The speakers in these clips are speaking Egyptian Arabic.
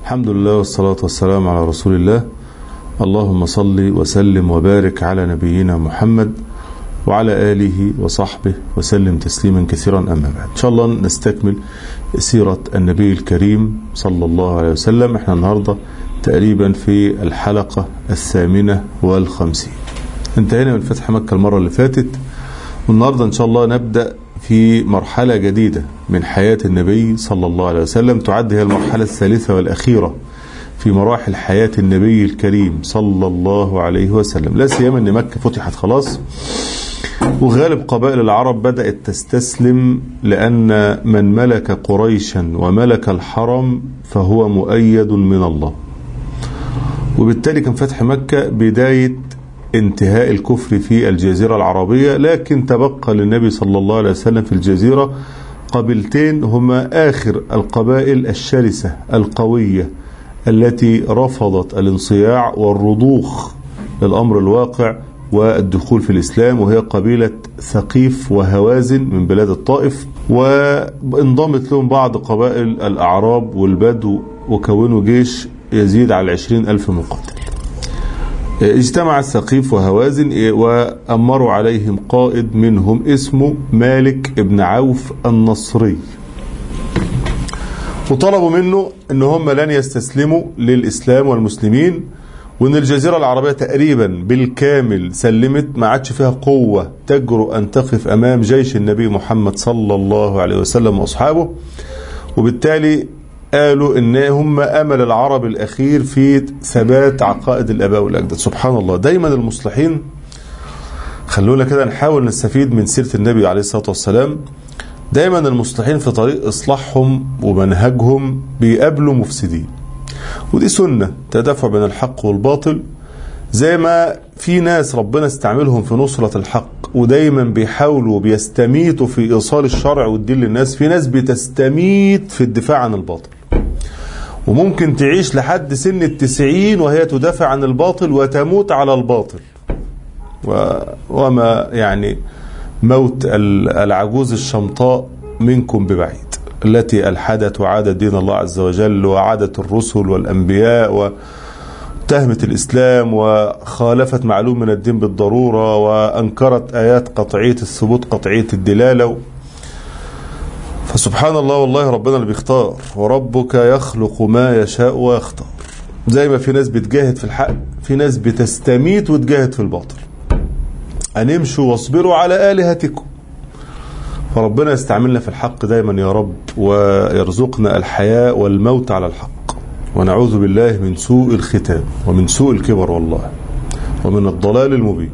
الحمد لله والصلاة والسلام على رسول الله اللهم صل وسلم وبارك على نبينا محمد وعلى آله وصحبه وسلم تسليما كثيرا أما بعد إن شاء الله نستكمل سيرة النبي الكريم صلى الله عليه وسلم احنا النهاردة تقريبا في الحلقة الثامنة والخمسين انتهينا من فتح مكة المرة اللي فاتت والنهاردة إن شاء الله نبدأ في مرحلة جديدة من حياة النبي صلى الله عليه وسلم تعد هي المرحلة الثالثة والأخيرة في مراحل حياة النبي الكريم صلى الله عليه وسلم لا سيما أن مكة فتحت خلاص وغالب قبائل العرب بدأت تستسلم لأن من ملك قريشا وملك الحرم فهو مؤيد من الله وبالتالي كان فتح مكة بداية انتهاء الكفر في الجزيرة العربية لكن تبقى للنبي صلى الله عليه وسلم في الجزيرة قبيلتين هما آخر القبائل الشرسة القوية التي رفضت الانصياع والرضوخ للأمر الواقع والدخول في الإسلام وهي قبيلة ثقيف وهوازن من بلاد الطائف وانضمت لهم بعض قبائل الأعراب والبدو وكونوا جيش يزيد على عشرين ألف مقاتل اجتمع الثقيف وهوازن وأمروا عليهم قائد منهم اسمه مالك ابن عوف النصري وطلبوا منه ان هم لن يستسلموا للإسلام والمسلمين وان الجزيرة العربية تقريبا بالكامل سلمت ما عادش فيها قوة تجرؤ أن تقف أمام جيش النبي محمد صلى الله عليه وسلم وأصحابه وبالتالي قالوا ان هم امل العرب الاخير في ثبات عقائد الاباء والاجداد سبحان الله دايما المصلحين خلونا كده نحاول نستفيد من سيره النبي عليه الصلاه والسلام دايما المصلحين في طريق اصلاحهم ومنهجهم بيقابلوا مفسدين ودي سنه تدافع بين الحق والباطل زي ما في ناس ربنا استعملهم في نصرة الحق ودايما بيحاولوا بيستميتوا في إيصال الشرع والدين للناس في ناس بتستميت في الدفاع عن الباطل وممكن تعيش لحد سن التسعين وهي تدافع عن الباطل وتموت على الباطل و... وما يعني موت العجوز الشمطاء منكم ببعيد التي ألحدت وعادت دين الله عز وجل وعادت الرسل والأنبياء و... اتهمت الإسلام وخالفت معلوم من الدين بالضرورة وأنكرت آيات قطعية الثبوت قطعية الدلالة فسبحان الله والله ربنا اللي بيختار وربك يخلق ما يشاء ويختار زي ما في ناس بتجاهد في الحق في ناس بتستميت وتجاهد في الباطل أن امشوا واصبروا على آلهتكم فربنا يستعملنا في الحق دايما يا رب ويرزقنا الحياة والموت على الحق ونعوذ بالله من سوء الختام ومن سوء الكبر والله ومن الضلال المبين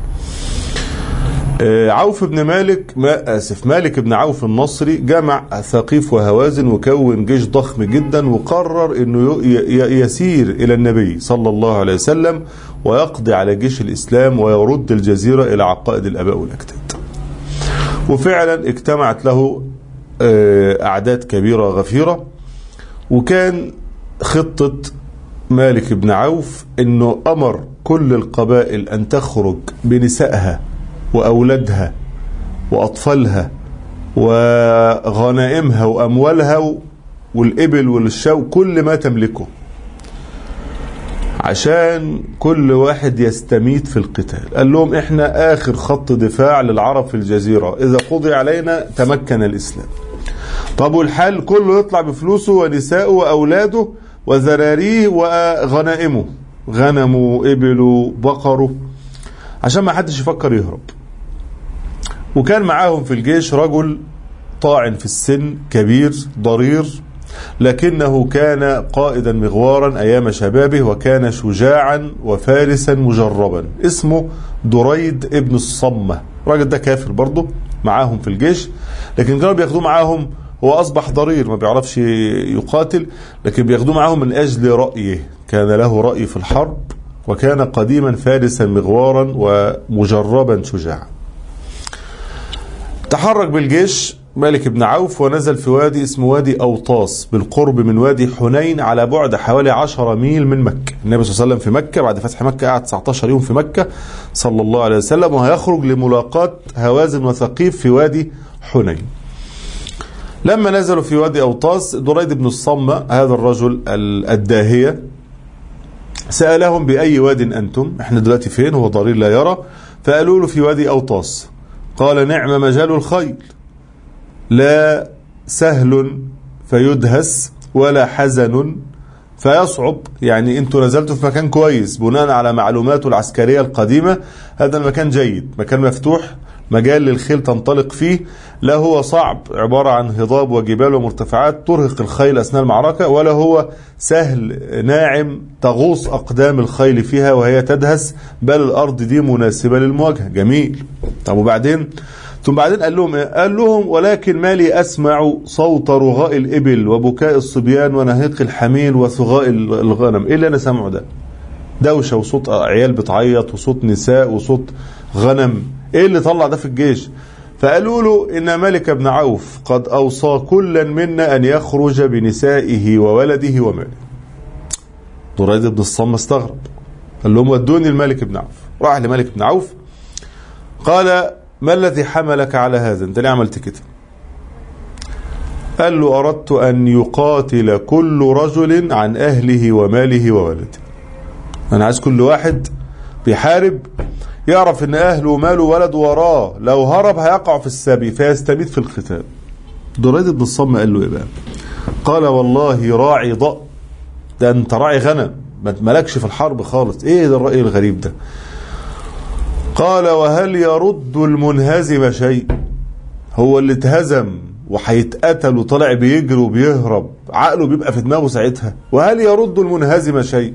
عوف بن مالك ما اسف مالك بن عوف النصري جمع ثقيف وهوازن وكون جيش ضخم جدا وقرر انه يسير الى النبي صلى الله عليه وسلم ويقضي على جيش الاسلام ويرد الجزيره الى عقائد الاباء والاجداد. وفعلا اجتمعت له اعداد كبيره غفيره وكان خطة مالك بن عوف انه امر كل القبائل ان تخرج بنسائها واولادها واطفالها وغنائمها واموالها والابل والشو كل ما تملكه عشان كل واحد يستميت في القتال قال لهم احنا اخر خط دفاع للعرب في الجزيرة اذا قضي علينا تمكن الاسلام طب والحل كله يطلع بفلوسه ونسائه واولاده وذراريه وغنائمه غنمه إبله بقره عشان ما حدش يفكر يهرب وكان معاهم في الجيش رجل طاعن في السن كبير ضرير لكنه كان قائدا مغوارا أيام شبابه وكان شجاعا وفارسا مجربا اسمه دريد ابن الصمة الراجل ده كافر برضه معاهم في الجيش لكن كانوا بياخدوه معاهم هو أصبح ضرير ما بيعرفش يقاتل لكن بياخدوه معاهم من أجل رأيه كان له رأي في الحرب وكان قديما فارسا مغوارا ومجربا شجاعا تحرك بالجيش مالك بن عوف ونزل في وادي اسمه وادي أوطاس بالقرب من وادي حنين على بعد حوالي 10 ميل من مكة النبي صلى الله عليه وسلم في مكة بعد فتح مكة قعد 19 يوم في مكة صلى الله عليه وسلم وهيخرج لملاقاة هوازن وثقيف في وادي حنين لما نزلوا في وادي أوطاس دريد بن الصمة هذا الرجل الداهية سألهم بأي واد أنتم احنا دلوقتي فين هو ضرير لا يرى فقالوا له في وادي أوطاس قال نعم مجال الخيل لا سهل فيدهس ولا حزن فيصعب يعني انتوا نزلتوا في مكان كويس بناء على معلوماته العسكرية القديمة هذا المكان جيد مكان مفتوح مجال للخيل تنطلق فيه لا هو صعب عبارة عن هضاب وجبال ومرتفعات ترهق الخيل أثناء المعركة ولا هو سهل ناعم تغوص أقدام الخيل فيها وهي تدهس بل الأرض دي مناسبة للمواجهة جميل طب وبعدين ثم بعدين قال لهم إيه؟ قال لهم ولكن ما لي أسمع صوت رغاء الإبل وبكاء الصبيان ونهيق الحمير وثغاء الغنم إيه اللي أنا سامعه ده دوشة وصوت عيال بتعيط وصوت نساء وصوت غنم إيه اللي طلع ده في الجيش فقالوا له إن ملك بن عوف قد أوصى كلا منا أن يخرج بنسائه وولده وماله دريد بن الصم استغرب قال لهم ودوني الملك بن عوف راح لملك بن عوف قال ما الذي حملك على هذا انت ليه عملت كده قال له أردت أن يقاتل كل رجل عن أهله وماله وولده أنا عايز كل واحد بيحارب يعرف ان اهله وماله ولد وراه لو هرب هيقع في السبي فيستميت في القتال دريد بن الصم قال له ايه بقى قال والله راعي ضأ ده انت راعي غنم ما مالكش في الحرب خالص ايه ده الرأي الغريب ده قال وهل يرد المنهزم شيء هو اللي اتهزم وهيتقتل وطلع بيجري وبيهرب عقله بيبقى في دماغه ساعتها وهل يرد المنهزم شيء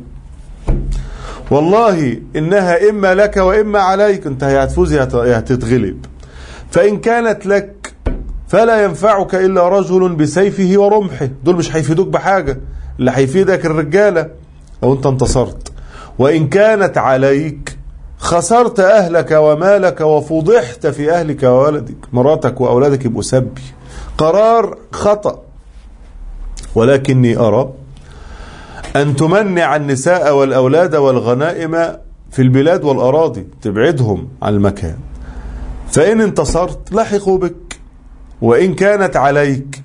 والله إنها إما لك وإما عليك أنت يا هتفوز يا هتتغلب فإن كانت لك فلا ينفعك إلا رجل بسيفه ورمحه دول مش هيفيدوك بحاجة اللي هيفيدك الرجالة أو أنت انتصرت وإن كانت عليك خسرت أهلك ومالك وفضحت في أهلك وولدك مراتك وأولادك يبقوا سبي قرار خطأ ولكني أرى أن تمنع النساء والأولاد والغنائم في البلاد والأراضي تبعدهم عن المكان فإن انتصرت لحقوا بك وإن كانت عليك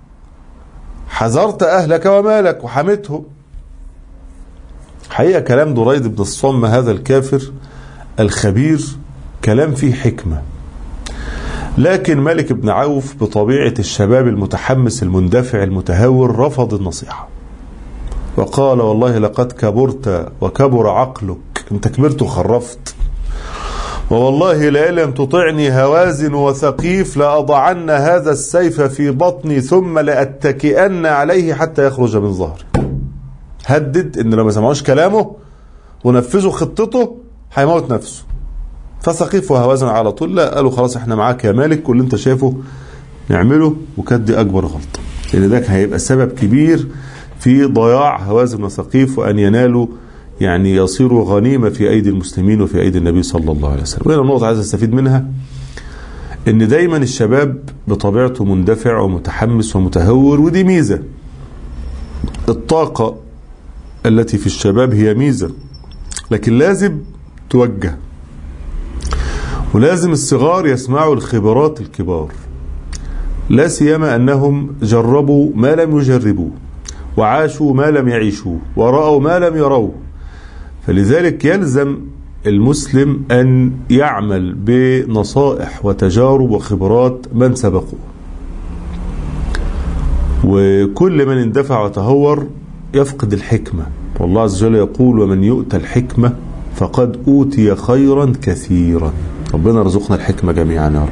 حذرت أهلك ومالك وحمتهم حقيقة كلام دريد بن الصم هذا الكافر الخبير كلام فيه حكمة لكن ملك بن عوف بطبيعة الشباب المتحمس المندفع المتهور رفض النصيحة وقال والله لقد كبرت وكبر عقلك انت كبرت وخرفت ووالله لئن لم تطعني هوازن وثقيف لأضعن هذا السيف في بطني ثم لأتكئن عليه حتى يخرج من ظهري هدد ان لو ما سمعوش كلامه ونفذوا خطته هيموت نفسه فثقيف وهوازن على طول لا قالوا خلاص احنا معاك يا مالك واللي انت شايفه نعمله وكانت دي اكبر غلطه لان ده هيبقى سبب كبير في ضياع هوازن وثقيف وأن ينالوا يعني يصيروا غنيمة في أيدي المسلمين وفي أيدي النبي صلى الله عليه وسلم وهنا النقطة عايز أستفيد منها إن دايما الشباب بطبيعته مندفع ومتحمس ومتهور ودي ميزة الطاقة التي في الشباب هي ميزة لكن لازم توجه ولازم الصغار يسمعوا الخبرات الكبار لا سيما أنهم جربوا ما لم يجربوه وعاشوا ما لم يعيشوه ورأوا ما لم يروه فلذلك يلزم المسلم أن يعمل بنصائح وتجارب وخبرات من سبقوه وكل من اندفع وتهور يفقد الحكمة والله عز وجل يقول ومن يؤتى الحكمة فقد أوتي خيرا كثيرا ربنا رزقنا الحكمة جميعا يا رب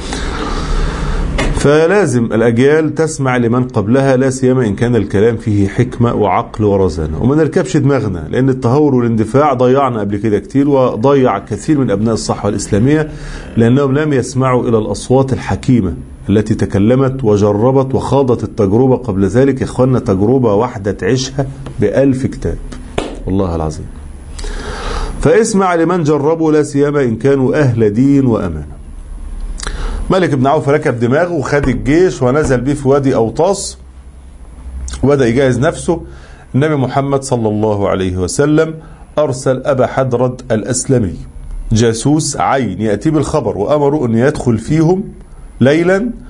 فلازم الأجيال تسمع لمن قبلها لا سيما إن كان الكلام فيه حكمة وعقل ورزانة وما نركبش دماغنا لأن التهور والاندفاع ضيعنا قبل كده كتير وضيع كثير من أبناء الصحوة الإسلامية لأنهم لم يسمعوا إلى الأصوات الحكيمة التي تكلمت وجربت وخاضت التجربة قبل ذلك يا إخواننا تجربة واحدة تعيشها بألف كتاب والله العظيم فاسمع لمن جربوا لا سيما إن كانوا أهل دين وأمانة ملك بن عوف ركب دماغه وخد الجيش ونزل بيه في وادي أوطاس وبدأ يجهز نفسه النبي محمد صلى الله عليه وسلم أرسل أبا حدرد الأسلمي جاسوس عين يأتي بالخبر وأمروا أن يدخل فيهم ليلا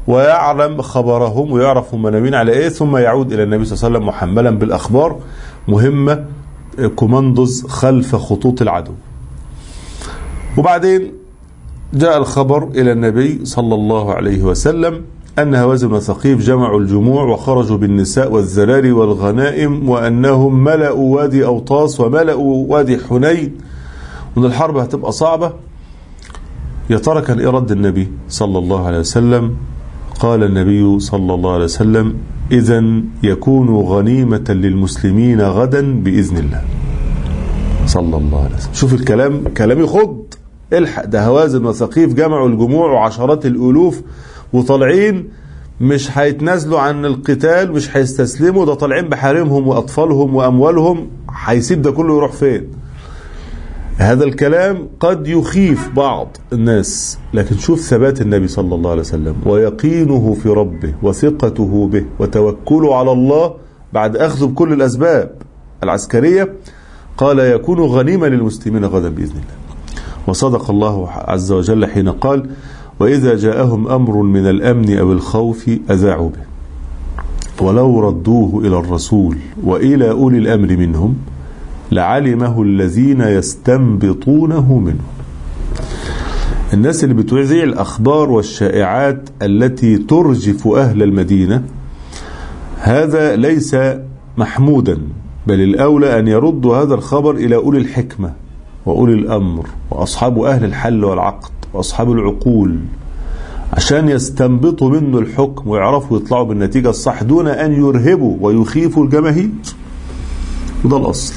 ويعلم خبرهم ويعرف هم ناويين على ايه ثم يعود الى النبي صلى الله عليه وسلم محملا بالاخبار مهمه كوماندوز خلف خطوط العدو وبعدين جاء الخبر الى النبي صلى الله عليه وسلم أن هوازن وثقيف جمعوا الجموع وخرجوا بالنساء والذراري والغنائم وأنهم ملأوا وادي أوطاس وملأوا وادي حنين وأن الحرب هتبقى صعبة يا ترى كان إيه رد النبي صلى الله عليه وسلم قال النبي صلى الله عليه وسلم إذا يكون غنيمة للمسلمين غدا بإذن الله صلى الله عليه وسلم شوف الكلام كلام يخض الحق ده هوازن وثقيف جمعوا الجموع وعشرات الألوف وطالعين مش هيتنازلوا عن القتال مش هيستسلموا ده طالعين بحريمهم وأطفالهم وأموالهم هيسيب ده كله يروح فين هذا الكلام قد يخيف بعض الناس لكن شوف ثبات النبي صلى الله عليه وسلم ويقينه في ربه وثقته به وتوكله على الله بعد أخذ بكل الأسباب العسكرية قال يكون غنيمة للمسلمين غدا بإذن الله وصدق الله عز وجل حين قال وإذا جاءهم أمر من الأمن أو الخوف أذاعوا به ولو ردوه إلى الرسول وإلى أولي الأمر منهم لعلمه الذين يستنبطونه منه الناس اللي بتذيع الأخبار والشائعات التي ترجف أهل المدينة هذا ليس محمودا بل الأولى أن يردوا هذا الخبر إلى أولي الحكمة وأولي الأمر وأصحاب أهل الحل والعقد وأصحاب العقول عشان يستنبطوا منه الحكم ويعرفوا يطلعوا بالنتيجة الصح دون أن يرهبوا ويخيفوا الجماهير وده الأصل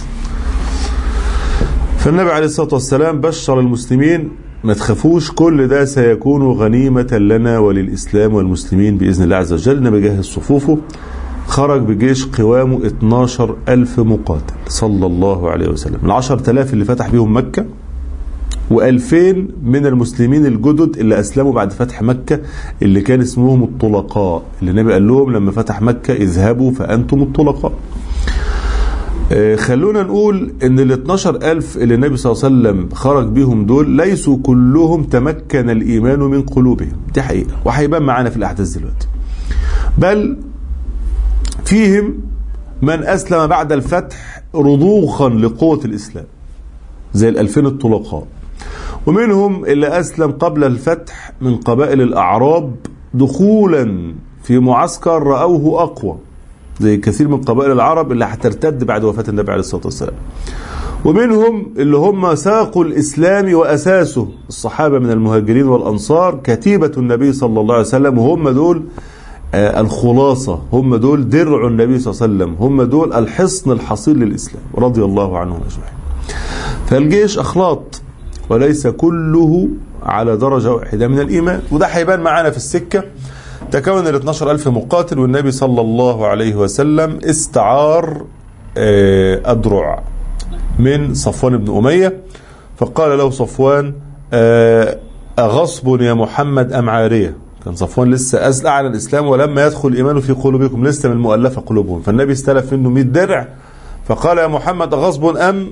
فالنبي عليه الصلاة والسلام بشر المسلمين ما تخافوش كل ده سيكون غنيمة لنا وللإسلام والمسلمين بإذن الله عز وجل النبي جهز صفوفه خرج بجيش قوامه 12 ألف مقاتل صلى الله عليه وسلم العشر تلاف اللي فتح بيهم مكة وألفين من المسلمين الجدد اللي أسلموا بعد فتح مكة اللي كان اسمهم الطلقاء اللي النبي قال لهم لما فتح مكة اذهبوا فأنتم الطلقاء خلونا نقول ان ال 12 ألف اللي النبي صلى الله عليه وسلم خرج بيهم دول ليسوا كلهم تمكن الإيمان من قلوبهم دي حقيقة وهيبان معانا في الأحداث دلوقتي بل فيهم من أسلم بعد الفتح رضوخا لقوة الإسلام زي الألفين الطلقاء ومنهم اللي أسلم قبل الفتح من قبائل الأعراب دخولا في معسكر رأوه أقوى زي كثير من قبائل العرب اللي هترتد بعد وفاة النبي عليه الصلاة والسلام ومنهم اللي هم ساقوا الإسلام وأساسه الصحابة من المهاجرين والأنصار كتيبة النبي صلى الله عليه وسلم وهم دول الخلاصة هم دول درع النبي صلى الله عليه وسلم هم دول الحصن الحصين للإسلام رضي الله عنهم أجمعين فالجيش أخلاط وليس كله على درجة واحدة من الإيمان وده هيبان معانا في السكة تكون ال 12 ألف مقاتل والنبي صلى الله عليه وسلم استعار أدرع من صفوان بن أمية فقال له صفوان أغصب يا محمد أم عارية كان صفوان لسه أعلن الإسلام ولما يدخل الإيمان في قلوبكم لسه من المؤلفة قلوبهم فالنبي استلف منه 100 درع فقال يا محمد غصب أم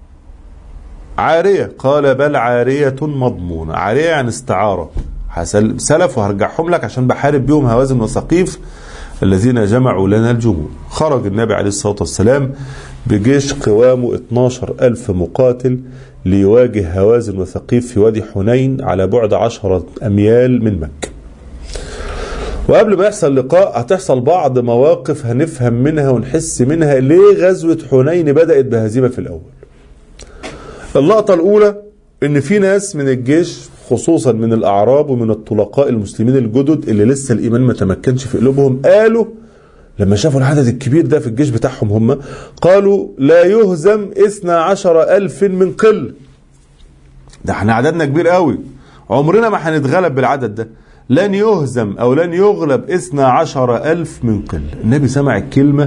عارية قال بل عارية مضمونة عارية يعني استعارة سلف وهرجعهم لك عشان بحارب بيهم هوازن وثقيف الذين جمعوا لنا الجموع خرج النبي عليه الصلاة والسلام بجيش قوامه 12 ألف مقاتل ليواجه هوازن وثقيف في وادي حنين على بعد عشرة أميال من مكة وقبل ما يحصل لقاء هتحصل بعض مواقف هنفهم منها ونحس منها ليه غزوة حنين بدأت بهزيمة في الأول اللقطة الأولى إن في ناس من الجيش خصوصا من الأعراب ومن الطلقاء المسلمين الجدد اللي لسه الإيمان ما تمكنش في قلوبهم قالوا لما شافوا العدد الكبير ده في الجيش بتاعهم هم قالوا لا يهزم اثنا عشر ألف من قل ده احنا عددنا كبير قوي عمرنا ما هنتغلب بالعدد ده لن يهزم أو لن يغلب اثنا عشر ألف من قل النبي سمع الكلمة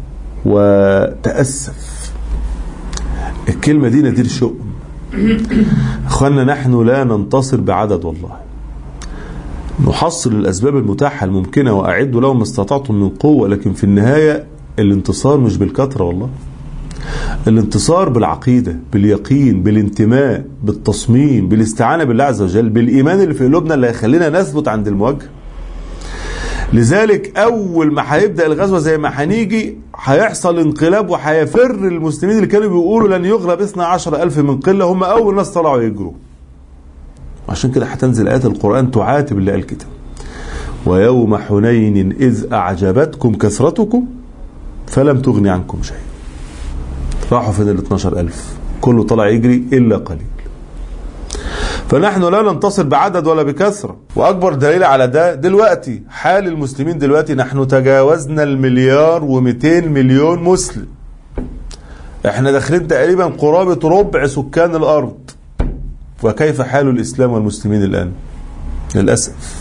وتأسف الكلمة دي نذير شؤم اخوانا نحن لا ننتصر بعدد والله نحصل الأسباب المتاحة الممكنة وأعدوا لهم ما استطعتم من قوة لكن في النهاية الانتصار مش بالكثرة والله الانتصار بالعقيدة باليقين بالانتماء بالتصميم بالاستعانة بالله عز وجل بالإيمان اللي في قلوبنا اللي هيخلينا نثبت عند المواجهة لذلك أول ما هيبدأ الغزوة زي ما هنيجي هيحصل انقلاب وهيفر المسلمين اللي كانوا بيقولوا لن يغلب 12 ألف من قلة هم أول ناس طلعوا يجروا عشان كده هتنزل آيات القرآن تعاتب اللي قال كده ويوم حنين إذ أعجبتكم كثرتكم فلم تغن عنكم شيء راحوا فين ال 12 ألف كله طلع يجري إلا قليل فنحن لا ننتصر بعدد ولا بكثرة وأكبر دليل على ده دلوقتي حال المسلمين دلوقتي نحن تجاوزنا المليار و200 مليون مسلم احنا داخلين تقريبا قرابة ربع سكان الأرض وكيف حال الإسلام والمسلمين الآن للأسف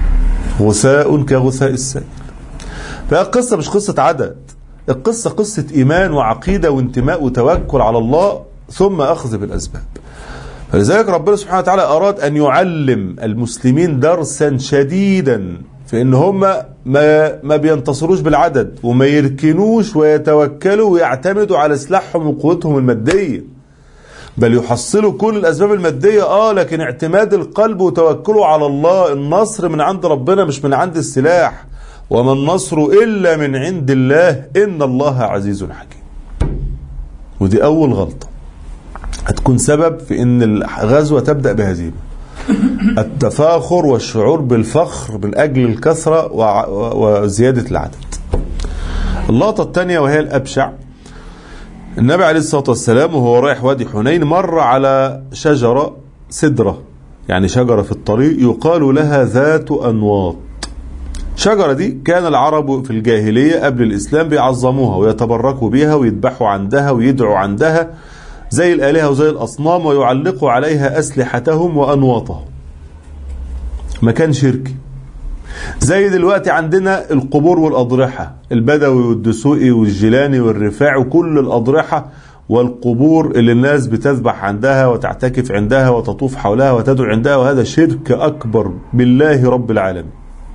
غثاء كغثاء السيل فالقصة مش قصة عدد القصة قصة إيمان وعقيدة وانتماء وتوكل على الله ثم أخذ بالأسباب فلذلك ربنا سبحانه وتعالى أراد أن يعلم المسلمين درسا شديدا في ان هم ما ما بينتصروش بالعدد وما يركنوش ويتوكلوا ويعتمدوا على سلاحهم وقوتهم الماديه بل يحصلوا كل الاسباب الماديه اه لكن اعتماد القلب وتوكله على الله النصر من عند ربنا مش من عند السلاح وما النصر الا من عند الله ان الله عزيز حكيم ودي اول غلطه هتكون سبب في ان الغزوه تبدا بهزيمه التفاخر والشعور بالفخر من اجل الكثره وزياده العدد اللقطه الثانيه وهي الابشع النبي عليه الصلاه والسلام وهو رايح وادي حنين مر على شجره سدره يعني شجره في الطريق يقال لها ذات انواط الشجرة دي كان العرب في الجاهلية قبل الإسلام بيعظموها ويتبركوا بيها ويذبحوا عندها ويدعوا عندها زي الآلهة وزي الأصنام ويعلقوا عليها أسلحتهم وأنواطهم مكان شركي زي دلوقتي عندنا القبور والأضرحة البدوي والدسوقي والجيلاني والرفاعي وكل الأضرحة والقبور اللي الناس بتذبح عندها وتعتكف عندها وتطوف حولها وتدعو عندها وهذا شرك أكبر بالله رب العالمين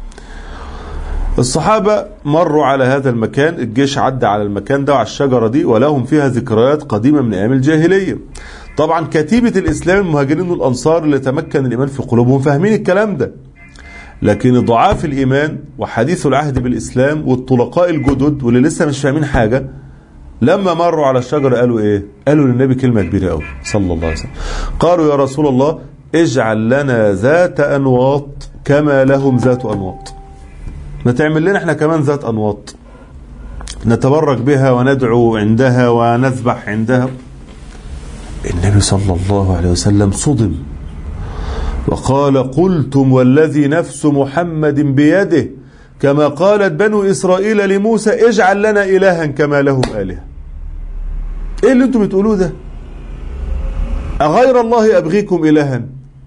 الصحابة مروا على هذا المكان الجيش عدى على المكان ده وعلى الشجرة دي ولهم فيها ذكريات قديمة من أيام الجاهلية طبعا كتيبة الإسلام المهاجرين والأنصار اللي تمكن الإيمان في قلوبهم فاهمين الكلام ده لكن ضعاف الإيمان وحديث العهد بالإسلام والطلقاء الجدد واللي لسه مش فاهمين حاجة لما مروا على الشجرة قالوا إيه قالوا للنبي كلمة كبيرة قوي صلى الله عليه وسلم قالوا يا رسول الله اجعل لنا ذات أنواط كما لهم ذات أنواط ما تعمل لنا احنا كمان ذات انواط نتبرك بها وندعو عندها ونذبح عندها النبي صلى الله عليه وسلم صدم وقال قلتم والذي نفس محمد بيده كما قالت بنو اسرائيل لموسى اجعل لنا الها كما لهم الهه ايه اللي انتم بتقولوه ده اغير الله ابغيكم الها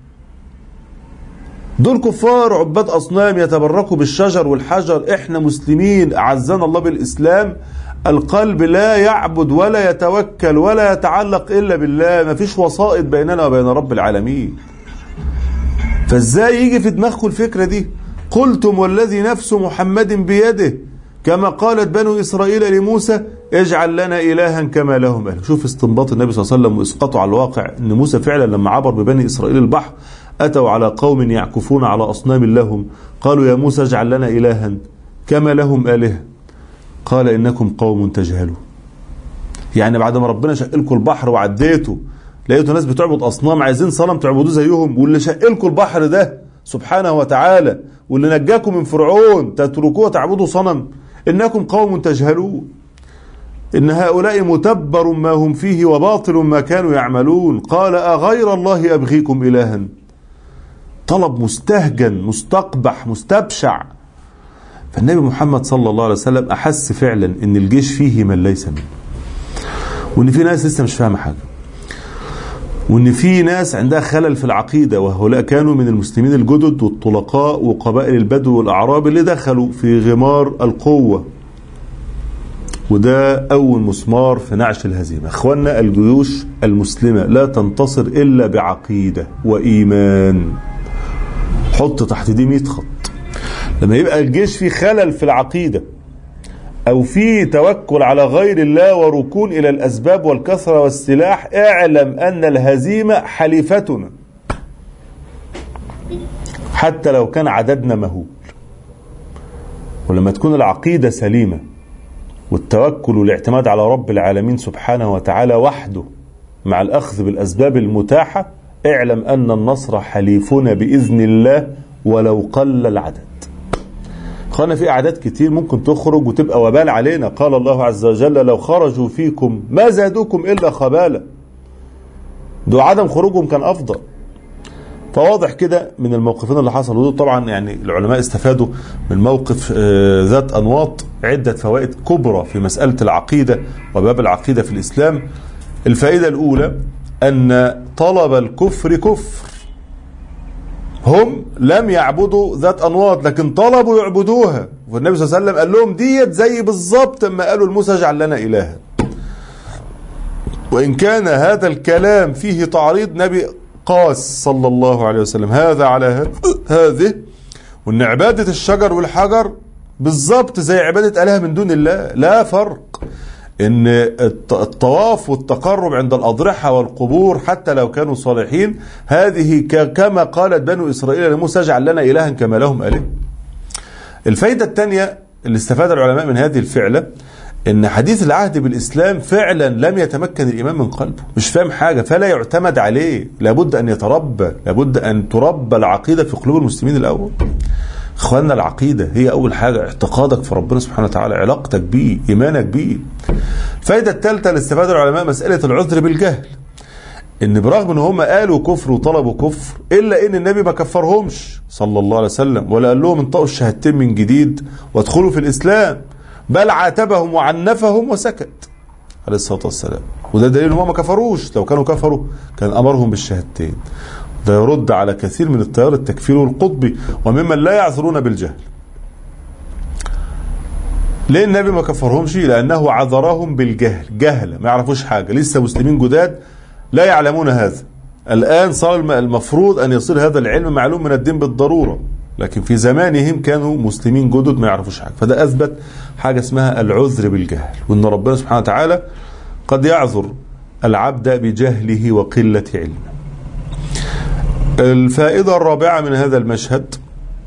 دول كفار عباد أصنام يتبركوا بالشجر والحجر إحنا مسلمين أعزنا الله بالإسلام القلب لا يعبد ولا يتوكل ولا يتعلق إلا بالله ما فيش وسائط بيننا وبين رب العالمين فازاي يجي في دماغكم الفكرة دي قلتم والذي نفس محمد بيده كما قالت بنو إسرائيل لموسى اجعل لنا إلها كما لهم أهل شوف استنباط النبي صلى الله عليه وسلم وإسقاطه على الواقع أن موسى فعلا لما عبر ببني إسرائيل البحر أتوا على قوم يعكفون على أصنام لهم قالوا يا موسى اجعل لنا إلها كما لهم آلهة قال إنكم قوم تجهلون يعني بعد ما ربنا شق لكم البحر وعديتوا لقيتوا ناس بتعبد أصنام عايزين صنم تعبدوه زيهم واللي شق لكم البحر ده سبحانه وتعالى واللي نجاكم من فرعون تتركوه تعبدوا صنم إنكم قوم تجهلون إن هؤلاء متبر ما هم فيه وباطل ما كانوا يعملون قال أغير الله أبغيكم إلها طلب مستهجن مستقبح مستبشع فالنبي محمد صلى الله عليه وسلم أحس فعلا أن الجيش فيه من ليس منه وأن في ناس لسه مش فاهمة حاجة وأن في ناس عندها خلل في العقيدة وهؤلاء كانوا من المسلمين الجدد والطلقاء وقبائل البدو والأعراب اللي دخلوا في غمار القوة وده أول مسمار في نعش الهزيمة أخوانا الجيوش المسلمة لا تنتصر إلا بعقيدة وإيمان حط تحت دي 100 خط لما يبقى الجيش فيه خلل في العقيدة أو في توكل على غير الله وركون إلى الأسباب والكثرة والسلاح اعلم أن الهزيمة حليفتنا حتى لو كان عددنا مهول ولما تكون العقيدة سليمة والتوكل والاعتماد على رب العالمين سبحانه وتعالى وحده مع الأخذ بالأسباب المتاحة اعلم أن النصر حليفنا بإذن الله ولو قل العدد اخوانا في اعداد كتير ممكن تخرج وتبقى وبال علينا قال الله عز وجل لو خرجوا فيكم ما زادوكم الا خبالا دو عدم خروجهم كان افضل فواضح كده من الموقفين اللي حصلوا دول طبعا يعني العلماء استفادوا من موقف ذات انواط عده فوائد كبرى في مساله العقيده وباب العقيده في الاسلام الفائده الاولى ان طلب الكفر كفر هم لم يعبدوا ذات انواط لكن طلبوا يعبدوها والنبي صلى الله عليه وسلم قال لهم ديت زي بالظبط ما قالوا لموسى اجعل لنا الها وان كان هذا الكلام فيه تعريض نبي قاس صلى الله عليه وسلم هذا على هذه وان عباده الشجر والحجر بالظبط زي عباده اله من دون الله لا فرق ان الطواف والتقرب عند الاضرحه والقبور حتى لو كانوا صالحين هذه كما قالت بنو اسرائيل لموسى اجعل لنا الها كما لهم اله. الفائده الثانيه اللي استفاد العلماء من هذه الفعله ان حديث العهد بالاسلام فعلا لم يتمكن الايمان من قلبه، مش فاهم حاجه فلا يعتمد عليه، لابد ان يتربى، لابد ان تربى العقيده في قلوب المسلمين الاول. اخواننا العقيدة هي أول حاجة اعتقادك في ربنا سبحانه وتعالى علاقتك بيه إيمانك بيه الفائدة الثالثة اللي استفاد العلماء مسألة العذر بالجهل ان برغم ان هم قالوا كفر وطلبوا كفر الا ان النبي ما كفرهمش صلى الله عليه وسلم ولا قال لهم انطقوا الشهادتين من جديد وادخلوا في الاسلام بل عاتبهم وعنفهم وسكت عليه الصلاه والسلام وده دليل ان هم ما كفروش لو كانوا كفروا كان امرهم بالشهادتين ده يرد على كثير من التيار التكفيري والقطبي وممن لا يعذرون بالجهل ليه النبي ما كفرهمش لانه عذرهم بالجهل جهل ما يعرفوش حاجه لسه مسلمين جداد لا يعلمون هذا الان صار المفروض ان يصير هذا العلم معلوم من الدين بالضروره لكن في زمانهم كانوا مسلمين جدد ما يعرفوش حاجه فده اثبت حاجه اسمها العذر بالجهل وان ربنا سبحانه وتعالى قد يعذر العبد بجهله وقله علمه الفائدة الرابعة من هذا المشهد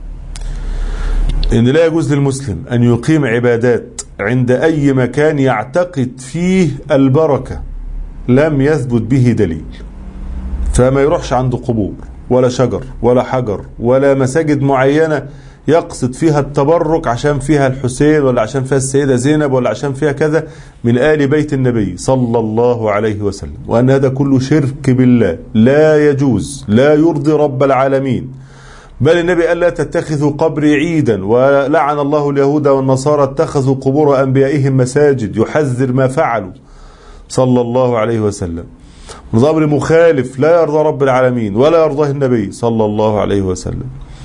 أن لا يجوز للمسلم أن يقيم عبادات عند أي مكان يعتقد فيه البركة لم يثبت به دليل فما يروحش عند قبور ولا شجر ولا حجر ولا مساجد معينة يقصد فيها التبرك عشان فيها الحسين ولا عشان فيها السيدة زينب ولا عشان فيها كذا من آل بيت النبي صلى الله عليه وسلم وأن هذا كله شرك بالله لا يجوز لا يرضي رب العالمين بل النبي قال لا تتخذوا قبري عيدا ولعن الله اليهود والنصارى اتخذوا قبور أنبيائهم مساجد يحذر ما فعلوا صلى الله عليه وسلم نظام مخالف لا يرضى رب العالمين ولا يرضاه النبي صلى الله عليه وسلم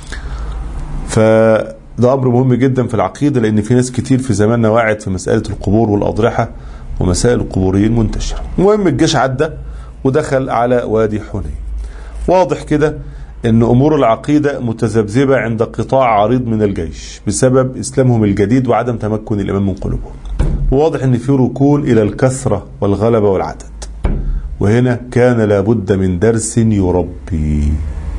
فده امر مهم جدا في العقيده لان في ناس كتير في زماننا وقعت في مساله القبور والاضرحه ومسائل القبوريين منتشره. المهم الجيش عدى ودخل على وادي حنين. واضح كده ان امور العقيده متذبذبه عند قطاع عريض من الجيش بسبب اسلامهم الجديد وعدم تمكن الايمان من قلوبهم. وواضح ان في ركون الى الكثره والغلبه والعدد. وهنا كان لابد من درس يربي.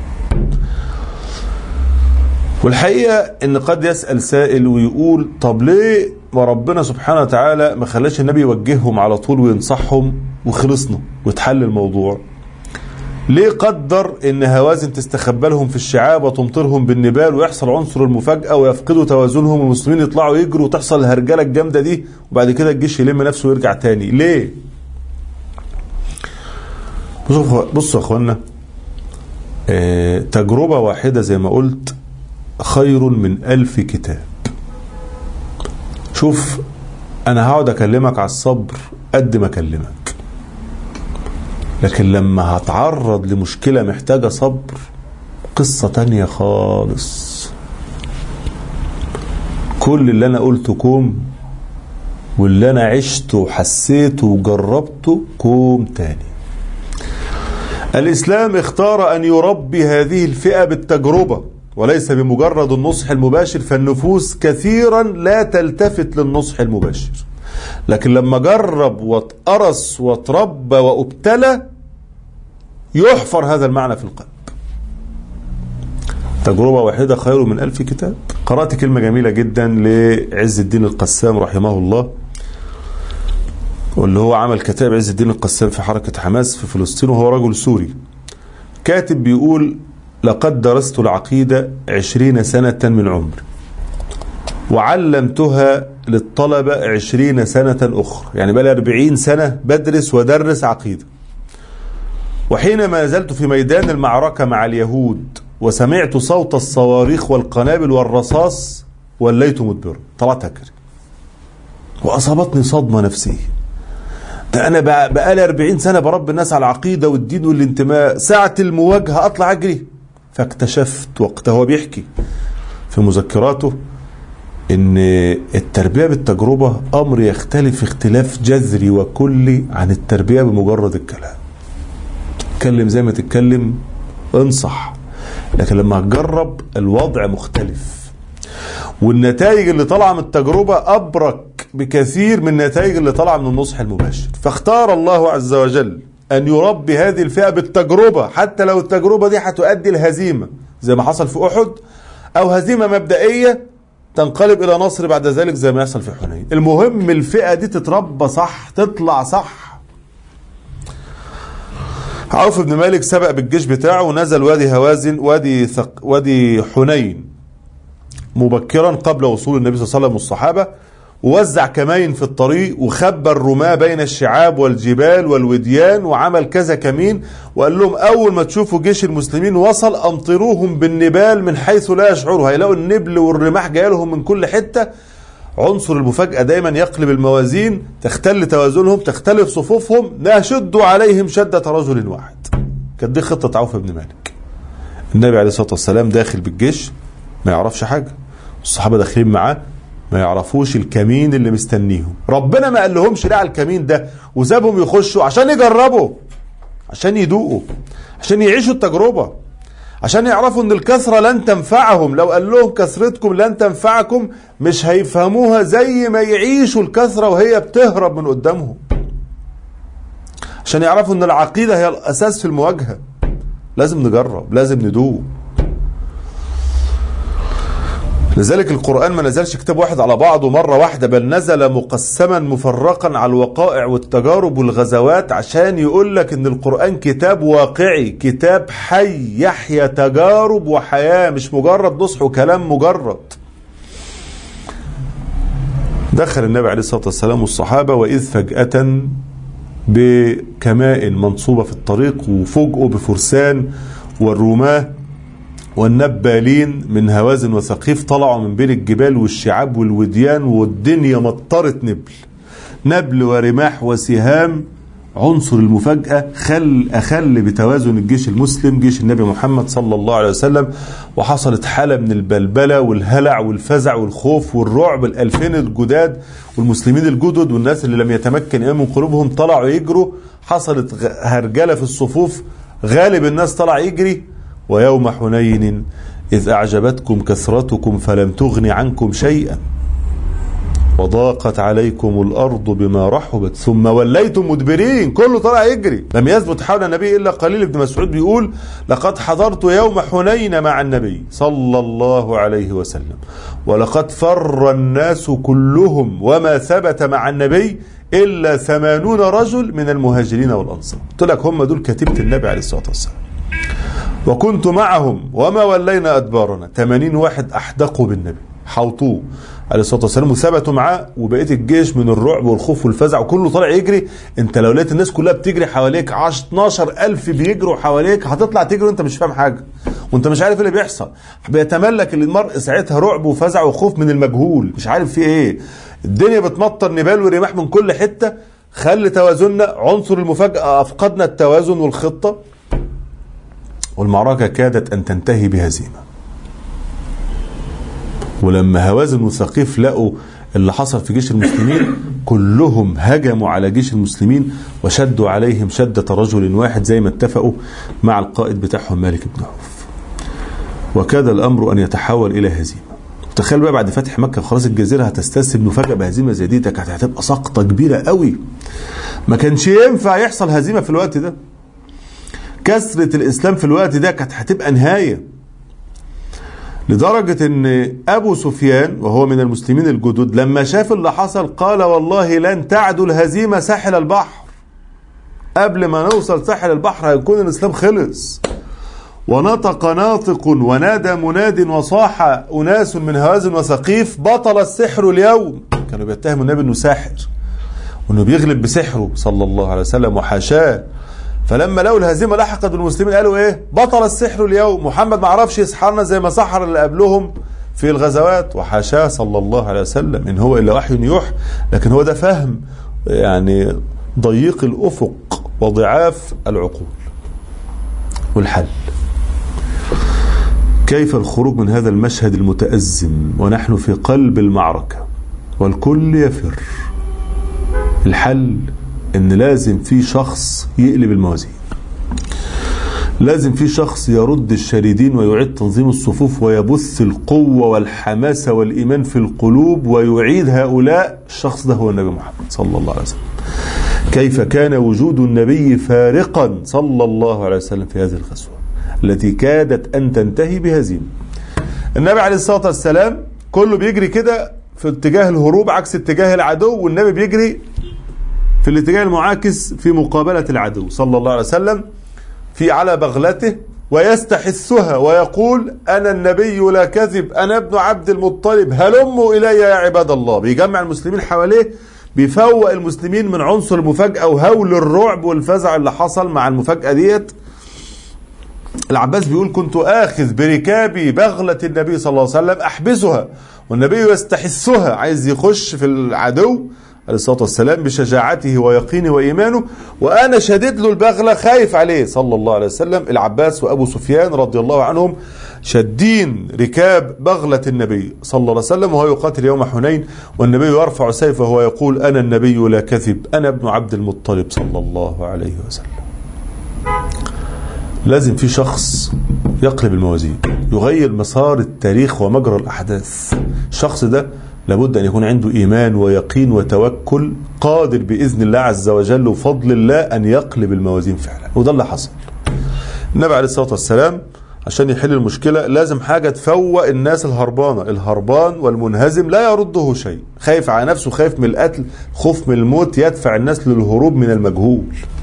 والحقيقة ان قد يسأل سائل ويقول طب ليه ما ربنا سبحانه وتعالى ما خلاش النبي يوجههم على طول وينصحهم وخلصنا وتحل الموضوع ليه قدر ان هوازن تستخبى لهم في الشعاب وتمطرهم بالنبال ويحصل عنصر المفاجأة ويفقدوا توازنهم والمسلمين يطلعوا يجروا وتحصل الهرجلة الجامدة دي وبعد كده الجيش يلم نفسه ويرجع تاني ليه بصوا بصوا يا اخوانا اه تجربة واحدة زي ما قلت خير من ألف كتاب شوف أنا هقعد أكلمك على الصبر قد ما أكلمك لكن لما هتعرض لمشكلة محتاجة صبر قصة تانية خالص كل اللي أنا قلته كوم واللي أنا عشته وحسيته وجربته كوم تاني الإسلام اختار أن يربي هذه الفئة بالتجربة وليس بمجرد النصح المباشر فالنفوس كثيرا لا تلتفت للنصح المباشر لكن لما جرب واتقرص واتربى وابتلى يحفر هذا المعنى في القلب تجربة واحدة خير من ألف كتاب قرأت كلمة جميلة جدا لعز الدين القسام رحمه الله واللي هو عمل كتاب عز الدين القسام في حركة حماس في فلسطين وهو رجل سوري كاتب بيقول لقد درست العقيدة عشرين سنة من عمري وعلمتها للطلبة عشرين سنة أخرى يعني بقى أربعين سنة بدرس ودرس عقيدة وحينما نزلت في ميدان المعركة مع اليهود وسمعت صوت الصواريخ والقنابل والرصاص وليت مدبرا طلعت أجري وأصابتني صدمة نفسية ده أنا بقالي 40 سنة برب الناس على العقيدة والدين والانتماء ساعة المواجهة أطلع أجري فاكتشفت وقتها هو بيحكي في مذكراته ان التربية بالتجربة امر يختلف اختلاف جذري وكلي عن التربية بمجرد الكلام تتكلم زي ما تتكلم انصح لكن لما تجرب الوضع مختلف والنتائج اللي طالعه من التجربة ابرك بكثير من النتائج اللي طالعه من النصح المباشر فاختار الله عز وجل ان يربي هذه الفئة بالتجربة حتى لو التجربة دي هتؤدي لهزيمة زي ما حصل في احد او هزيمة مبدئية تنقلب الى نصر بعد ذلك زي ما يحصل في حنين المهم الفئة دي تتربى صح تطلع صح عوف بن مالك سبق بالجيش بتاعه ونزل وادي هوازن وادي ثق وادي حنين مبكرا قبل وصول النبي صلى الله عليه وسلم والصحابه ووزع كمين في الطريق وخبى الرماة بين الشعاب والجبال والوديان وعمل كذا كمين وقال لهم أول ما تشوفوا جيش المسلمين وصل أمطروهم بالنبال من حيث لا يشعروا هيلاقوا النبل والرماح جايه لهم من كل حتة عنصر المفاجأة دايما يقلب الموازين تختل توازنهم تختلف صفوفهم نشد عليهم شدة رجل واحد كانت دي خطة عوف بن مالك النبي عليه الصلاة والسلام داخل بالجيش ما يعرفش حاجة الصحابة داخلين معاه ما يعرفوش الكمين اللي مستنيهم ربنا ما قال لهمش لا على الكمين ده وسابهم يخشوا عشان يجربوا عشان يدوقوا عشان يعيشوا التجربة عشان يعرفوا ان الكثرة لن تنفعهم لو قال لهم كثرتكم لن تنفعكم مش هيفهموها زي ما يعيشوا الكثرة وهي بتهرب من قدامهم عشان يعرفوا ان العقيدة هي الاساس في المواجهة لازم نجرب لازم ندوق لذلك القرآن ما نزلش كتاب واحد على بعضه مرة واحدة بل نزل مقسما مفرقا على الوقائع والتجارب والغزوات عشان يقول لك ان القرآن كتاب واقعي كتاب حي يحيى تجارب وحياة مش مجرد نصح وكلام مجرد دخل النبي عليه الصلاة والسلام والصحابة وإذ فجأة بكماء منصوبة في الطريق وفوجئوا بفرسان والرماه والنبالين من هوازن وثقيف طلعوا من بين الجبال والشعاب والوديان والدنيا مطرت نبل نبل ورماح وسهام عنصر المفاجأة خل أخل بتوازن الجيش المسلم جيش النبي محمد صلى الله عليه وسلم وحصلت حالة من البلبلة والهلع والفزع والخوف والرعب الألفين الجداد والمسلمين الجدد والناس اللي لم يتمكن إيه من قلوبهم طلعوا يجروا حصلت هرجلة في الصفوف غالب الناس طلع يجري ويوم حنين إذ أعجبتكم كثرتكم فلم تغن عنكم شيئا وضاقت عليكم الأرض بما رحبت ثم وليتم مدبرين كله طلع يجري لم يثبت حول النبي إلا قليل ابن مسعود بيقول لقد حضرت يوم حنين مع النبي صلى الله عليه وسلم ولقد فر الناس كلهم وما ثبت مع النبي إلا ثمانون رجل من المهاجرين والأنصار قلت لك هم دول كتيبة النبي عليه الصلاة والسلام وكنت معهم وما ولينا أدبارنا 80 واحد أحدقوا بالنبي حوطوه عليه الصلاة والسلام وثبتوا معاه وبقية الجيش من الرعب والخوف والفزع وكله طالع يجري انت لو لقيت الناس كلها بتجري حواليك 12 ألف بيجروا حواليك هتطلع تجري وانت مش فاهم حاجة وانت مش عارف ايه اللي بيحصل بيتملك المرء ساعتها رعب وفزع وخوف من المجهول مش عارف في ايه الدنيا بتمطر نبال ورماح من كل حتة خلي توازننا عنصر المفاجأة أفقدنا التوازن والخطة والمعركة كادت أن تنتهي بهزيمة ولما هوازن وثقيف لقوا اللي حصل في جيش المسلمين كلهم هجموا على جيش المسلمين وشدوا عليهم شدة رجل واحد زي ما اتفقوا مع القائد بتاعهم مالك بن عوف وكاد الأمر أن يتحول إلى هزيمة تخيل بقى بعد فتح مكة خلاص الجزيرة هتستسلم مفاجأة بهزيمة زي دي كانت هتبقى سقطة كبيرة قوي ما كانش ينفع يحصل هزيمة في الوقت ده كسرة الإسلام في الوقت ده كانت هتبقى نهاية لدرجة ان ابو سفيان وهو من المسلمين الجدد لما شاف اللي حصل قال والله لن تعدو الهزيمة ساحل البحر قبل ما نوصل ساحل البحر هيكون الاسلام خلص ونطق ناطق ونادى مناد وصاح اناس من هوازن وثقيف بطل السحر اليوم كانوا بيتهموا النبي انه ساحر وانه بيغلب بسحره صلى الله عليه وسلم وحاشاه فلما لقوا الهزيمه لحقت بالمسلمين قالوا ايه بطل السحر اليوم محمد ما عرفش يسحرنا زي ما سحر اللي قبلهم في الغزوات وحاشاه صلى الله عليه وسلم ان هو الا وحي يوحى لكن هو ده فهم يعني ضيق الافق وضعاف العقول والحل كيف الخروج من هذا المشهد المتأزم ونحن في قلب المعركة والكل يفر الحل ان لازم في شخص يقلب الموازين لازم في شخص يرد الشريدين ويعيد تنظيم الصفوف ويبث القوة والحماسة والإيمان في القلوب ويعيد هؤلاء الشخص ده هو النبي محمد صلى الله عليه وسلم كيف كان وجود النبي فارقا صلى الله عليه وسلم في هذه الغزوة التي كادت أن تنتهي بهزيمة النبي عليه الصلاة والسلام كله بيجري كده في اتجاه الهروب عكس اتجاه العدو والنبي بيجري في الاتجاه المعاكس في مقابلة العدو صلى الله عليه وسلم في على بغلته ويستحثها ويقول أنا النبي لا كذب أنا ابن عبد المطلب هلموا إلي يا عباد الله بيجمع المسلمين حواليه بيفوق المسلمين من عنصر المفاجأة وهول الرعب والفزع اللي حصل مع المفاجأة ديت العباس بيقول كنت آخذ بركابي بغلة النبي صلى الله عليه وسلم أحبسها والنبي يستحثها عايز يخش في العدو عليه الصلاة والسلام بشجاعته ويقينه وإيمانه وأنا شديد له البغلة خايف عليه صلى الله عليه وسلم العباس وأبو سفيان رضي الله عنهم شدين ركاب بغلة النبي صلى الله عليه وسلم وهو يقاتل يوم حنين والنبي يرفع سيفه ويقول أنا النبي لا كذب أنا ابن عبد المطلب صلى الله عليه وسلم لازم في شخص يقلب الموازين يغير مسار التاريخ ومجرى الأحداث الشخص ده لابد أن يكون عنده إيمان ويقين وتوكل قادر بإذن الله عز وجل وفضل الله أن يقلب الموازين فعلا وده اللي حصل النبي عليه الصلاة والسلام عشان يحل المشكلة لازم حاجة تفوق الناس الهربانة الهربان والمنهزم لا يرده شيء خايف على نفسه خايف من القتل خوف من الموت يدفع الناس للهروب من المجهول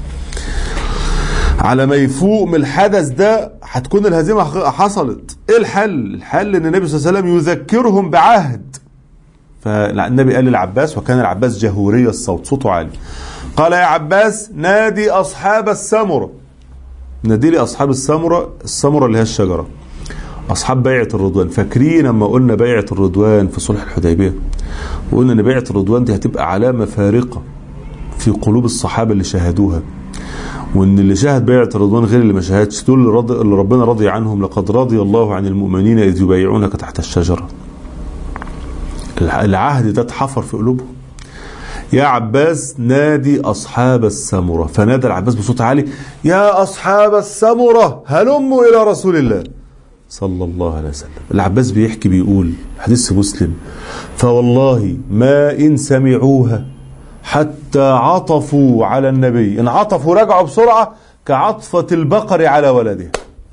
على ما يفوق من الحدث ده هتكون الهزيمة حصلت ايه الحل الحل ان النبي صلى الله عليه وسلم يذكرهم بعهد فالنبي قال للعباس وكان العباس جهوري الصوت صوته عالي قال يا عباس نادي أصحاب السمرة نادي لي أصحاب السمرة السمرة اللي هي الشجرة أصحاب بيعة الرضوان فاكرين لما قلنا بيعة الرضوان في صلح الحديبية وقلنا أن بيعة الرضوان دي هتبقى علامة فارقة في قلوب الصحابة اللي شاهدوها وان اللي شاهد بيعة الرضوان غير اللي ما شاهدش دول اللي, رضي اللي ربنا رضي عنهم لقد رضي الله عن المؤمنين اذ يبايعونك تحت الشجره العهد ده اتحفر في قلوبهم يا عباس نادي أصحاب السمرة فنادى العباس بصوت عالي يا أصحاب السمرة هلموا إلى رسول الله صلى الله عليه وسلم العباس بيحكي بيقول حديث مسلم فوالله ما إن سمعوها حتى عطفوا على النبي إن عطفوا رجعوا بسرعة كعطفة البقر على ولدها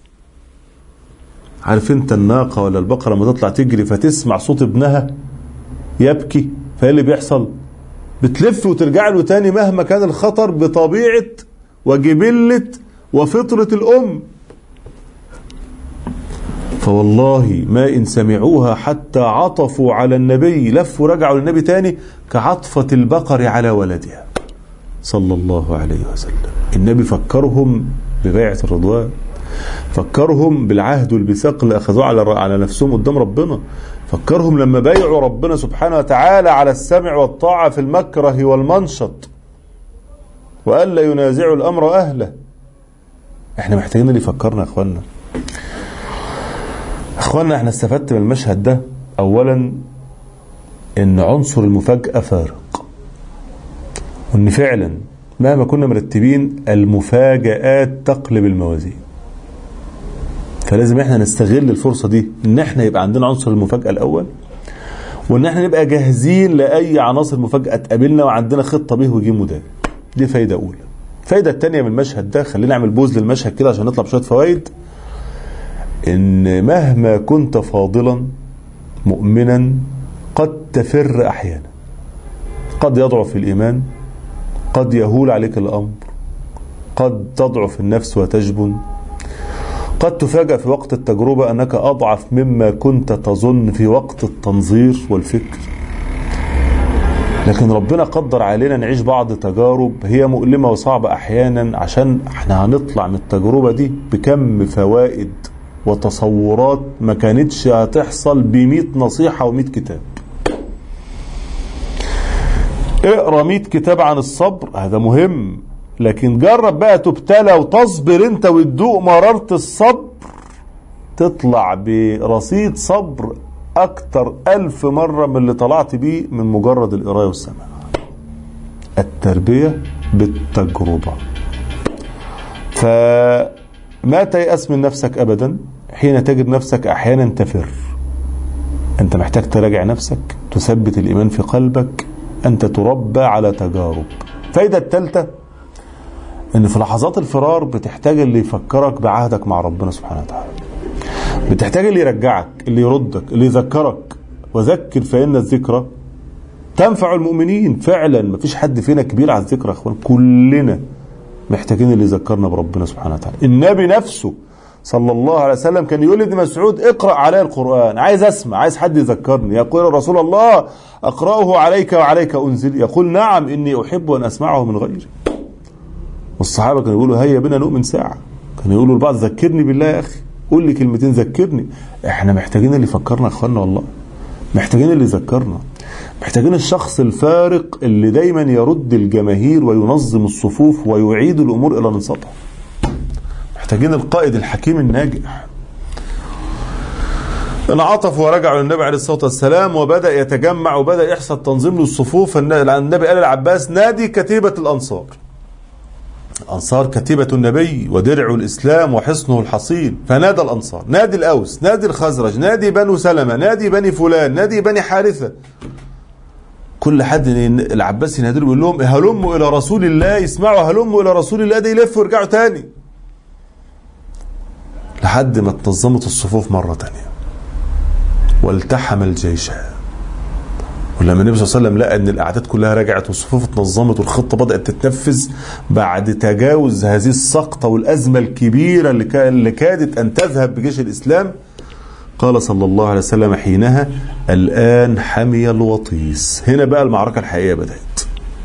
عارف انت الناقة ولا البقرة لما تطلع تجري فتسمع صوت ابنها يبكي فايه اللي بيحصل بتلف وترجع له تاني مهما كان الخطر بطبيعة وجبلة وفطرة الأم فوالله ما إن سمعوها حتى عطفوا على النبي لفوا رجعوا للنبي تاني كعطفة البقر على ولدها صلى الله عليه وسلم النبي فكرهم ببيعة الرضوان فكرهم بالعهد والميثاق اللي أخذوه على على نفسهم قدام ربنا فكرهم لما بايعوا ربنا سبحانه وتعالى على السمع والطاعة في المكره والمنشط وألا ينازعوا الأمر أهله احنا محتاجين اللي يفكرنا يا اخوانا اخوانا احنا استفدت من المشهد ده اولا ان عنصر المفاجأة فارق وان فعلا مهما كنا مرتبين المفاجآت تقلب الموازين فلازم احنا نستغل الفرصة دي ان احنا يبقى عندنا عنصر المفاجأة الاول وان احنا نبقى جاهزين لاي عناصر مفاجأة تقابلنا وعندنا خطة به وجيم وده دي فايدة اولى الفايدة التانية من المشهد ده خلينا نعمل بوز للمشهد كده عشان نطلع بشوية فوائد ان مهما كنت فاضلا مؤمنا قد تفر احيانا قد يضعف الايمان قد يهول عليك الامر قد تضعف النفس وتجبن قد تفاجأ في وقت التجربة أنك أضعف مما كنت تظن في وقت التنظير والفكر لكن ربنا قدر علينا نعيش بعض تجارب هي مؤلمة وصعبة أحيانا عشان احنا هنطلع من التجربة دي بكم فوائد وتصورات ما كانتش هتحصل بمئة نصيحة ومئة كتاب اقرا 100 كتاب عن الصبر هذا مهم لكن جرب بقى تبتلى وتصبر انت وتدوق مرارة الصبر تطلع برصيد صبر اكتر الف مرة من اللي طلعت بيه من مجرد القراية والسماع التربية بالتجربة فما تيأس من نفسك ابدا حين تجد نفسك احيانا تفر انت محتاج تراجع نفسك تثبت الايمان في قلبك انت تربى على تجارب الفايدة الثالثة ان في لحظات الفرار بتحتاج اللي يفكرك بعهدك مع ربنا سبحانه وتعالى بتحتاج اللي يرجعك اللي يردك اللي يذكرك وذكر فإن الذكرى تنفع المؤمنين فعلا مفيش حد فينا كبير على الذكرى يا اخوان كلنا محتاجين اللي يذكرنا بربنا سبحانه وتعالى النبي نفسه صلى الله عليه وسلم كان يقول لابن مسعود اقرا علي القران عايز اسمع عايز حد يذكرني يقول رسول الله اقراه عليك وعليك انزل يقول نعم اني احب ان اسمعه من غيري والصحابه كانوا يقولوا هيا بنا نؤمن ساعه كانوا يقولوا لبعض ذكرني بالله يا اخي قول لي كلمتين ذكرني احنا محتاجين اللي يفكرنا يا اخوانا والله محتاجين اللي يذكرنا محتاجين الشخص الفارق اللي دايما يرد الجماهير وينظم الصفوف ويعيد الامور الى نصابها محتاجين القائد الحكيم الناجح انعطفوا ورجعوا للنبي عليه الصلاه والسلام وبدا يتجمع وبدا يحصل تنظيم للصفوف النبي قال العباس نادي كتيبه الانصار الأنصار كتيبة النبي ودرع الإسلام وحصنه الحصين فنادى الأنصار نادي الأوس نادي الخزرج نادي بنو سلمة نادي بني فلان نادي بني حارثة كل حد العباس ينادي يقول لهم هلموا إلى رسول الله يسمعوا هلموا إلى رسول الله ده يلفوا ويرجعوا تاني لحد ما اتنظمت الصفوف مرة تانية والتحم الجيشان ولما النبي صلى الله عليه وسلم لقى ان الاعداد كلها رجعت والصفوف اتنظمت والخطه بدات تتنفذ بعد تجاوز هذه السقطه والازمه الكبيره اللي اللي كادت ان تذهب بجيش الاسلام قال صلى الله عليه وسلم حينها الان حمي الوطيس هنا بقى المعركه الحقيقيه بدات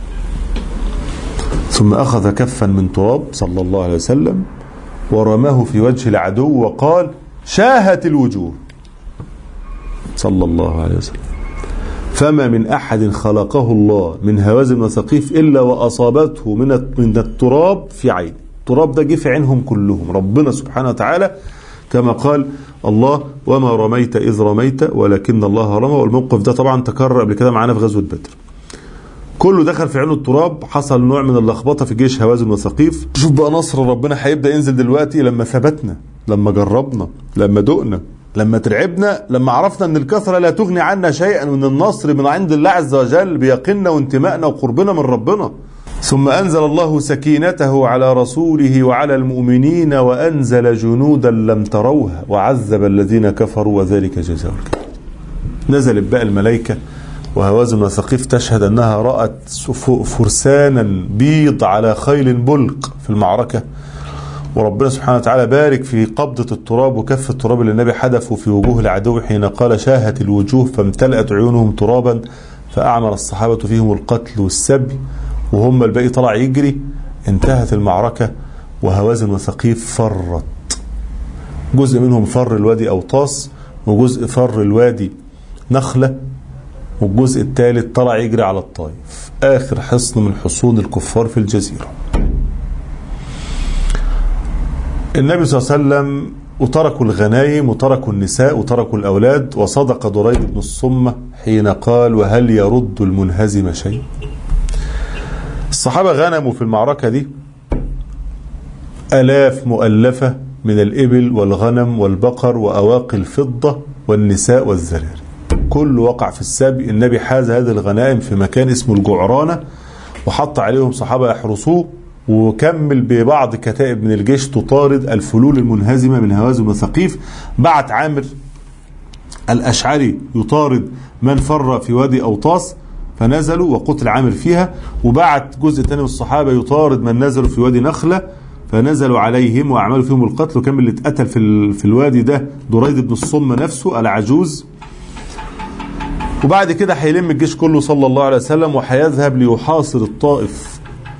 ثم اخذ كفا من تراب صلى الله عليه وسلم ورماه في وجه العدو وقال شاهت الوجوه صلى الله عليه وسلم فما من أحد خلقه الله من هوازن وثقيف إلا وأصابته من من التراب في عين التراب ده جه في عينهم كلهم ربنا سبحانه وتعالى كما قال الله وما رميت إذ رميت ولكن الله رمى والموقف ده طبعا تكرر قبل كده معانا في غزوة بدر كله دخل في عينه التراب حصل نوع من اللخبطة في جيش هوازن وثقيف شوف بقى نصر ربنا هيبدأ ينزل دلوقتي لما ثبتنا لما جربنا لما دقنا لما ترعبنا لما عرفنا ان الكثرة لا تغني عنا شيئا وان النصر من عند الله عز وجل بيقيننا وانتمائنا وقربنا من ربنا ثم أنزل الله سكينته على رسوله وعلى المؤمنين وأنزل جنودا لم تروها وعذب الذين كفروا وذلك جزاء الكافرين نزلت بقى الملائكة وهوازن وثقيف تشهد أنها رأت فرسانا بيض على خيل بلق في المعركة وربنا سبحانه وتعالى بارك في قبضة التراب وكف التراب اللي النبي حدفه في وجوه العدو حين قال شاهت الوجوه فامتلأت عيونهم ترابا فأعمل الصحابة فيهم القتل والسبي وهم الباقي طلع يجري انتهت المعركة وهوازن وثقيف فرت جزء منهم فر الوادي أوطاس وجزء فر الوادي نخلة والجزء الثالث طلع يجري على الطائف آخر حصن من حصون الكفار في الجزيرة النبي صلى الله عليه وسلم وتركوا الغنايم وتركوا النساء وتركوا الأولاد وصدق دريد بن الصمة حين قال وهل يرد المنهزم شيء الصحابة غنموا في المعركة دي ألاف مؤلفة من الإبل والغنم والبقر وأواقي الفضة والنساء والذراري كل وقع في السبي النبي حاز هذه الغنائم في مكان اسمه الجعرانة وحط عليهم صحابة يحرسوه وكمل ببعض كتائب من الجيش تطارد الفلول المنهزمة من هوازن وثقيف بعت عامر الأشعري يطارد من فر في وادي أوطاس فنزلوا وقتل عامر فيها وبعت جزء ثاني من الصحابة يطارد من نزلوا في وادي نخلة فنزلوا عليهم وأعملوا فيهم القتل وكان اللي اتقتل في, في الوادي ده دريد بن الصم نفسه العجوز وبعد كده هيلم الجيش كله صلى الله عليه وسلم وهيذهب ليحاصر الطائف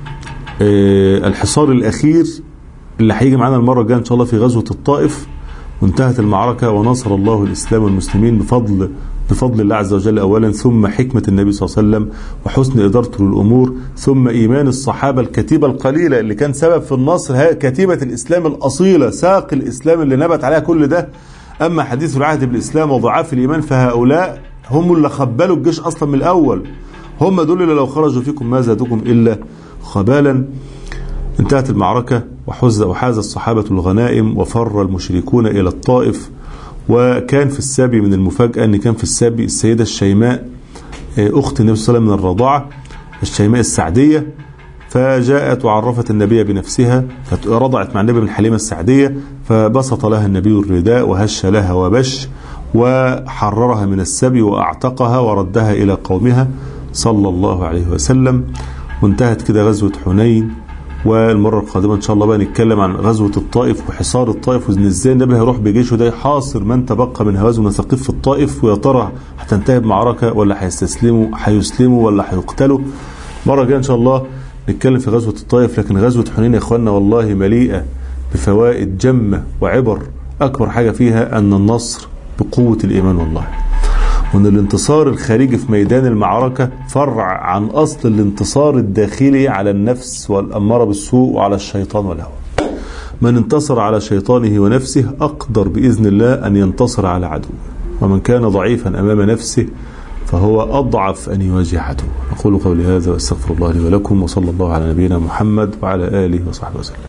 الحصار الأخير اللي هيجي معانا المرة الجاية إن شاء الله في غزوة الطائف وانتهت المعركة ونصر الله الإسلام والمسلمين بفضل بفضل الله عز وجل أولا ثم حكمة النبي صلى الله عليه وسلم وحسن إدارته للأمور ثم إيمان الصحابة الكتيبة القليلة اللي كان سبب في النصر هي كتيبة الإسلام الأصيلة ساق الإسلام اللي نبت عليها كل ده أما حديث العهد بالإسلام وضعاف الإيمان فهؤلاء هم اللي خبلوا الجيش أصلا من الأول هم دول اللي لو خرجوا فيكم ما زادكم إلا خبالا انتهت المعركة وحز وحاز الصحابة الغنائم وفر المشركون إلى الطائف وكان في السابي من المفاجأة أن كان في السابي السيدة الشيماء أخت النبي صلى الله عليه وسلم من الرضاعة الشيماء السعدية فجاءت وعرفت النبي بنفسها فرضعت مع النبي من حليمة السعدية فبسط لها النبي الرداء وهش لها وبش وحررها من السبي وأعتقها وردها إلى قومها صلى الله عليه وسلم وانتهت كده غزوة حنين والمرة القادمة إن شاء الله بقى نتكلم عن غزوة الطائف وحصار الطائف وإن إزاي النبي هيروح بجيشه ده يحاصر من تبقى من هوازن وثقيف في الطائف ويا ترى هتنتهي بمعركة ولا هيستسلموا هيسلموا ولا هيقتلوا مرة جاية إن شاء الله نتكلم في غزوة الطائف لكن غزوة حنين يا إخواننا والله مليئة بفوائد جمة وعبر أكبر حاجة فيها أن النصر بقوة الإيمان والله وأن الانتصار الخارجي في ميدان المعركة فرع عن أصل الانتصار الداخلي على النفس والأمارة بالسوء وعلى الشيطان والهوى من انتصر على شيطانه ونفسه أقدر بإذن الله أن ينتصر على عدوه ومن كان ضعيفا أمام نفسه فهو أضعف أن يواجه عدوه أقول قولي هذا وأستغفر الله لي ولكم وصلى الله على نبينا محمد وعلى آله وصحبه وسلم